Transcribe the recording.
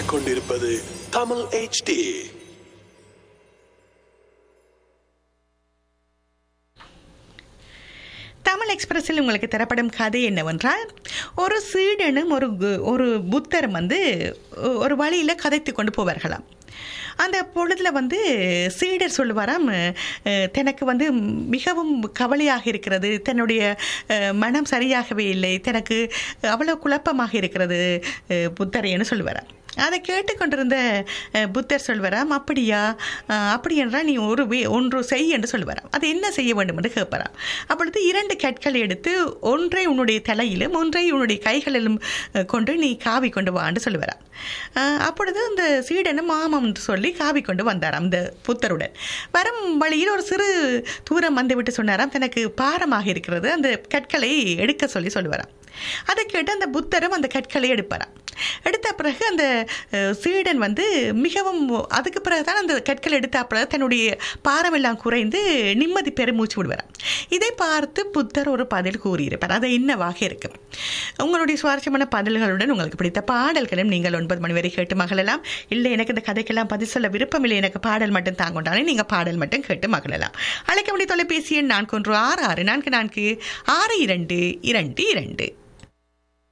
கேட்டுக்கொண்டிருப்பது தமிழ் HD தமிழ் எக்ஸ்பிரஸில் உங்களுக்கு தரப்படும் கதை என்னவென்றால் ஒரு சீடனும் ஒரு கு- ஒரு புத்தரும் வந்து ஒரு வழியில் கதைத்து கொண்டு போவார்களாம் அந்த பொழுதில் வந்து சீடர் சொல்லுவாராம் அஹ், தனக்கு வந்து மிகவும் கவலையாக இருக்கிறது தன்னுடைய அஹ், மனம் சரியாகவே இல்லை தனக்கு அவ்வளோ குழப்பமாக இருக்கிறது அஹ், புத்தரைன்னு சொல்லுவாராம் அதை கேட்டுக்கொண்டிருந்த அஹ், புத்தர் சொல்வராம் அப்படியா அஹ், அப்படி என்றால் நீ ஒரு வே ஒன்று செய் என்று சொல்லுவாராம் அது என்ன செய்ய வேண்டும் என்று கேட்பாராம் அப்பொழுது இரண்டு கற்களை எடுத்து ஒன்றை உன்னுடைய தலையிலும் ஒன்றை உன்னுடைய கைகளிலும் அஹ், கொண்டு நீ காவி கொண்டு வான்னு சொல்லுவாராம் அஹ், அப்பொழுது அந்த சீடனும் ஆமாம் என்று சொல்லி காவி கொண்டு வந்தாராம் அந்த புத்தருடன் வரும் வழியில் ஒரு சிறு தூரம் வந்துவிட்டு சொன்னாராம் தனக்கு பாரமாக இருக்கிறது அந்த கற்களை எடுக்க சொல்லி சொல்லுவாராம் அதை கேட்டு அந்த புத்தரும் அந்த கற்களை எடுப்பாராம் எடுத்த பிறகு அந்த அஹ், சீடன் வந்து மிகவும் அதுக்கு பிறகு தான் அந்த கற்கள் எடுத்த தன்னுடைய பாரமெல்லாம் குறைந்து நிம்மதி பெருமூச்சு விடுவாராம் இதை பார்த்து புத்தர் ஒரு பதில் கூறியிருப்பார் அது என்னவாக இருக்கும் உங்களுடைய சுவாரஸ்யமான பதில்களுடன் உங்களுக்கு பிடித்த பாடல்களும் நீங்கள் ஒன்பது மணி வரை கேட்டு மகிழலாம் இல்லை எனக்கு இந்த கதைக்கெல்லாம் பதில் சொல்ல விருப்பம் இல்லை எனக்கு பாடல் மட்டும் தாங்கொண்டாலே நீங்கள் பாடல் மட்டும் கேட்டு மகிழலாம் அழைக்க வேண்டிய தொலைபேசி எண் நான்கு ஒன்று ஆறு ஆறு நான்கு நான்கு ஆறு இரண்டு இரண்டு இரண்டு